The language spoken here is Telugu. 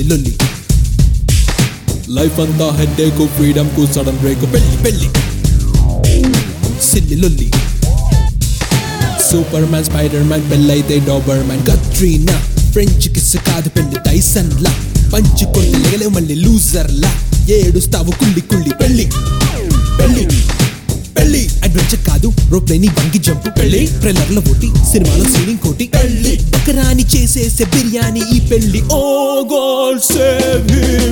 లొల్లి లైఫ్ అంతా హెడ్ఏకు ఫ్రీడమ్ కు సడన్ బ్రేక్ పెళ్లి పెళ్లి సిల్లి లొల్లి సూపర్ మ్యాన్ స్పైడర్ మ్యాన్ పెళ్ళైతే Doberman Katrina French kiss కాదు పెళ్లి టైసన్ లా పంచి కొట్టి లెగలేవు మళ్ళీ లూజర్ లా ఏడుస్తావు కుళ్ళి కుళ్ళి పెళ్లి పెళ్లి పెళ్లి అడ్వెంచర్ కాదు రోప్లేని బంగి జంప్ పెళ్లి ట్రైలర్ లో ఓటి సినిమాలో సీనింగ్ కోటి పెళ్లి బకరాని చేసేసే బిర్యానీ ఈ పెళ్లి ఓ గోల్ సేవ్